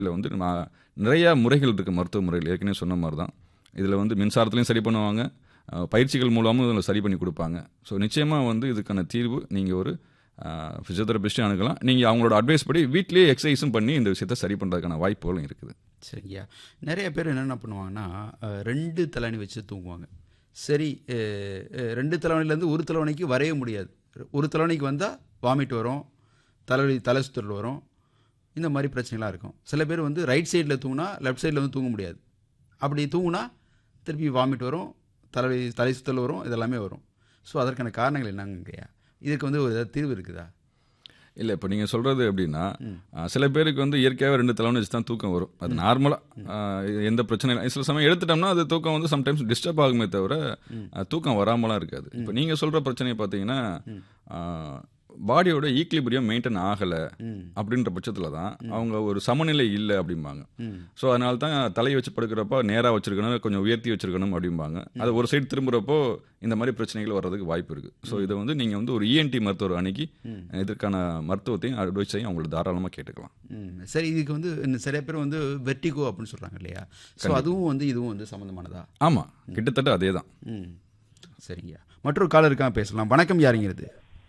இதில் வந்து நம்ம நிறையா முறைகள் இருக்குது மருத்துவ முறைகள் ஏற்கனவே சொன்ன மாதிரி தான் இதில் வந்து மின்சாரத்துலையும் சரி பண்ணுவாங்க அஹ், பயிற்சிகள் மூலமும் இதில் சரி பண்ணி கொடுப்பாங்க ஸோ நிச்சயமாக வந்து இதுக்கான தீர்வு நீங்கள் ஒரு ஃபிசியோதெரபிஸ்ட்டும் அணுகலாம் நீங்கள் அவங்களோட அட்வைஸ் படி வீட்லேயே எக்ஸசைஸும் பண்ணி இந்த விஷயத்தை சரி பண்ணுறதுக்கான வாய்ப்புகளும் இருக்குது சரிங்கய்யா நிறைய பேர் என்னென்ன பண்ணுவாங்கன்னா அஹ், ரெண்டு தலையணி வச்சு தூங்குவாங்க சரி அஹ், அஹ், ரெண்டு தலைவணிலேருந்து ஒரு தலைவணிக்கு வரைய முடியாது ஒரு தலைவணிக்கு வந்தால் வாமிட் வரும் தலைவலி தலை சுற்றல் வரும் இந்த மாதிரி பிரச்சனைலாம் இருக்கும் சில பேர் வந்து ரைட் சைடில் தூங்கினா லெஃப்ட் சைடில் வந்து தூங்க முடியாது அப்படி தூங்குனா திருப்பி வாமிட் வரும் தலைவலி தலை சுற்றல் வரும் இதெல்லாமே வரும் ஸோ அதற்கான காரணங்கள் என்னங்கய்யா இதுக்கு வந்து ஒரு ஏதாவது தீர்வு இருக்குதா இல்லை இப்போ நீங்கள் சொல்கிறது எப்படின்னா அஹ், சில பேருக்கு வந்து இயற்கையாகவே ரெண்டு தலைவணி வச்சு தான் தூக்கம் வரும் அது நார்மலாக எந்த பிரச்சனையும் இல்லை சில சமயம் எடுத்துட்டோம்னா அது தூக்கம் வந்து சம்டைம்ஸ் டிஸ்டர்ப் ஆகுமே தவிர அஹ், தூக்கம் வராமலாம் இருக்காது இப்போ நீங்கள் சொல்கிற பிரச்சனையை பார்த்தீங்கன்னா பாடியோட ஈக்லிபிரியம் மெயின்டைன் ஆகலை அப்படின்ற பட்சத்தில் தான் அவங்க ஒரு சமநிலை இல்லை அப்படிம்பாங்க ஸோ அதனால தான் தலையை வச்சு படுக்கிறப்போ நேராக வச்சிருக்கணும் கொஞ்சம் உயர்த்தி வச்சிருக்கணும் அப்படிம்பாங்க அது ஒரு சைடு திரும்புகிறப்போ இந்த மாதிரி பிரச்சனைகள் வர்றதுக்கு வாய்ப்பு இருக்குது ஸோ இதை வந்து நீங்கள் வந்து ஒரு இஎன்டி மருத்துவர் அணுகி இதற்கான மருத்துவத்தையும் அட்வைஸையும் அவங்களுக்கு தாராளமாக கேட்டுக்கலாம் ம் சரி இதுக்கு வந்து இன்னும் நிறைய பேர் வந்து வெர்டிகோ அப்படின்னு சொல்கிறாங்க இல்லையா ஸோ அதுவும் வந்து இதுவும் வந்து சம்மந்தமானதா ஆமாம் கிட்டத்தட்ட அதே தான் ம் சரிங்க மற்றொரு காலர் இருக்கான் பேசலாம் வணக்கம் யாருங்கிறது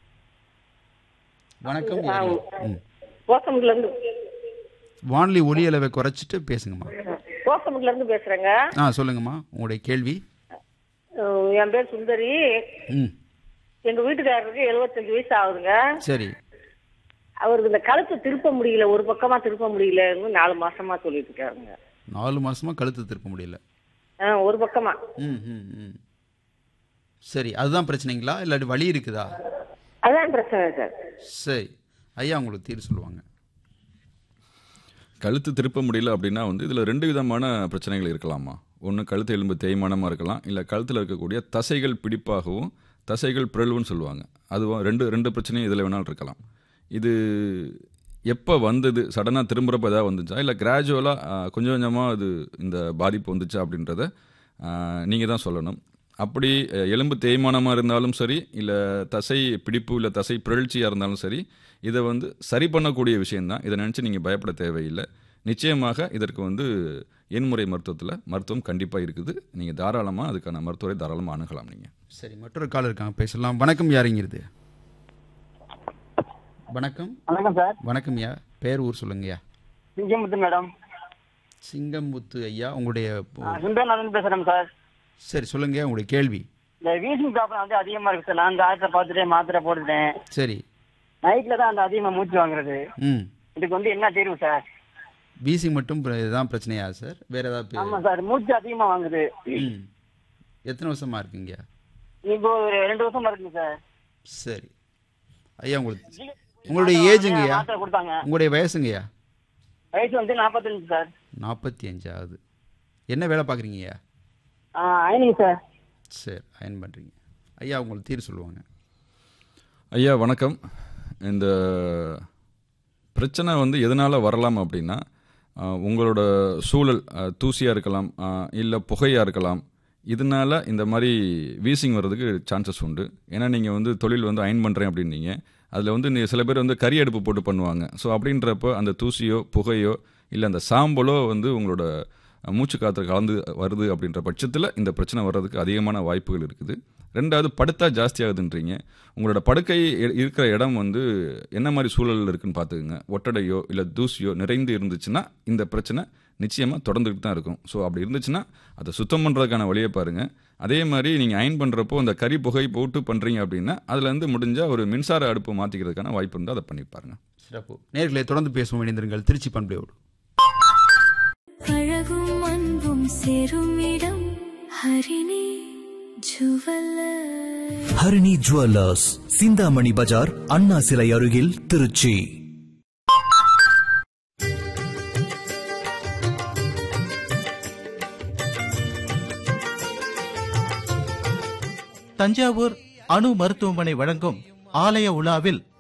வணக்கம் யாருங்க? ம் கோசமுட்ல இருந்து வானொலி ஒலி அளவை குறைச்சிட்டு பேசுங்கம்மா கோசமுட்ல இருந்து பேசுறேங்க ஆ சொல்லுங்கம்மா உங்களுடைய கேள்வி அஹ் என் பேர் சுந்தரி ம் எங்க வீட்டுக்காரருக்கு எழுபத்தஞ்சு வயசு ஆகுதுங்க சரி அவருக்கு இந்த கழுத்தை திருப்ப முடியல ஒரு பக்கமா திருப்ப முடியலன்னு நாலு மாசமா சொல்லிட்டு இருக்காருங்க நாலு மாசமா கழுத்து திருப்ப முடியல அஹ் ஒரு பக்கமா ம் ம் ம் சரி அதுதான் பிரச்சனைங்களா இல்லாட்டி வலி இருக்குதா அதான் பிரச்சனை சார் சரி ஐயா உங்களுக்கு தீர்வு சொல்லுவாங்க கழுத்து திருப்ப முடியல அப்படின்னா வந்து இதில் ரெண்டு விதமான பிரச்சனைகள் இருக்கலாமா ஒன்று கழுத்து எலும்பு தேய்மானமாக இருக்கலாம் இல்லை கழுத்தில் இருக்கக்கூடிய தசைகள் பிடிப்பாகவும் தசைகள் பிறழ்வுன்னு சொல்லுவாங்க அதுவும் ரெண்டு ரெண்டு பிரச்சனையும் இதில் வேணாலும் இருக்கலாம் இது எப்போ வந்தது சடனாக திரும்புகிறப்ப ஏதாவது வந்துச்சா இல்லை கிராஜுவலாக கொஞ்சம் கொஞ்சமாக அது இந்த பாதிப்பு வந்துச்சா அப்படின்றத நீங்கள் தான் சொல்லணும் அப்படி அஹ், எலும்பு தேய்மானமாக இருந்தாலும் சரி இல்லை தசை பிடிப்பு இல்லை தசை பிறழ்ச்சியாக இருந்தாலும் சரி இதை வந்து சரி பண்ணக்கூடிய விஷயம்தான் இதை நினச்சி நீங்கள் பயப்பட தேவையில்லை நிச்சயமாக இதற்கு வந்து எண்முறை மருத்துவத்தில் மருத்துவம் கண்டிப்பாக இருக்குது நீங்கள் தாராளமாக அதுக்கான மருத்துவரை தாராளமாக அணுகலாம் நீங்கள் சரி மற்றொரு காலர் இருக்காங்க பேசலாம் வணக்கம் யாருங்கிறது வணக்கம் வணக்கம் சார் வணக்கம் ஐயா பேர் ஊர் சொல்லுங்கய்யா சிங்கமுத்து மேடம் சிங்கமுத்து ஐயா உங்களுடைய சுந்தரநாதன் பேசுறேன் சார் சரி சொல்லுங்கய்யா உங்களுடைய கேள்வி இந்த வீசிங் ப்ராப்ளம் வந்து அதிகமா இருக்கு சார் நான் டாக்டரை பார்த்துட்டு மாத்திரை போட்டுட்டேன் சரி நைட்ல தான் அந்த அதிகமா மூச்சு வாங்குறது ம் இதுக்கு வந்து என்ன தீர்வு சார் பிசி மட்டும் பிர- இதுதான் பிரச்சனையா சார் வேற ஏதாவது பே- ஆமா சார் மூச்சு அதிகமா வாங்குது ம் எத்தனை வருஷமா இருக்குங்க இப்போ ஒரு ரெண்டு வருஷமா இருக்குங்க சார் சரி ஐயா உங்களுக்கு உங்களுடைய ஏஜுங்கய்யா மாத்திரை கொடுத்தாங்க உங்களுடைய வயசுங்கய்யா வயசு வந்து நாற்பத்தஞ்சு சார் நாற்பத்தி அஞ்சு ஆகுது என்ன வேலை பார்க்குறீங்கய்யா ஐனிங்க சார் சரி அயன் பண்ணுறீங்க ஐயா உங்களுக்கு தீர்வு சொல்லுவாங்க ஐயா வணக்கம் இந்த பிரச்சனை வந்து எதனால் வரலாம் அப்படின்னா ஆஹ், உங்களோட சூழல் தூசியாக இருக்கலாம் இல்லை புகையாக இருக்கலாம் இதனால இந்த மாதிரி வீசிங் வர்றதுக்கு சான்சஸ் உண்டு ஏன்னா நீங்கள் வந்து தொழில் வந்து அயன் பண்ணுறேன் அப்படின்னீங்க அதில் வந்து நீ- சில பேர் வந்து கறி அடுப்பு போட்டு பண்ணுவாங்க ஸோ அப்படின்றப்போ அந்த தூசியோ புகையோ இல்லை அந்த சாம்பலோ வந்து உங்களோட அஹ், மூச்சு காற்று கலந்து வருது அப்படின்ற பட்சத்தில் இந்த பிரச்சனை வர்றதுக்கு அதிகமான வாய்ப்புகள் இருக்குது ரெண்டாவது படுத்தா ஜாஸ்தியாகுதுன்றீங்க உங்களோட படுக்கை இ- இருக்கிற இடம் வந்து என்ன மாதிரி சூழலில் இருக்குன்னு பார்த்துக்குங்க ஒட்டடையோ இல்லை தூசியோ நிறைந்து இருந்துச்சுன்னா இந்த பிரச்சனை நிச்சயமாக தொடர்ந்துக்கிட்டு தான் இருக்கும் ஸோ அப்படி இருந்துச்சுன்னா அதை சுத்தம் பண்ணுறதுக்கான வழியை பாருங்கள் அதே மாதிரி நீங்கள் அயன் பண்ணுறப்போ அந்த கறி புகை போட்டு பண்ணுறீங்க அப்படின்னா அதுலேருந்து முடிஞ்சால் ஒரு மின்சார அடுப்பு மாற்றிக்கிறதுக்கான வாய்ப்பு இருந்தால் அதை பண்ணி பாருங்க சிறப்பு நேர்களை தொடர்ந்து பேசுவோம் இணைந்திருங்கள் திருச்சி பண்பையோடு அழகும் அன்பும் சேரும் இடம் ஹரிணி ஜுவல்லர் ஹரிணி ஜுவல்லர்ஸ் சிந்தாமணி பஜார் அண்ணா சிலை அருகில் திருச்சி தஞ்சாவூர் அணு மருத்துவமனை வழங்கும் ஆலய உலாவில்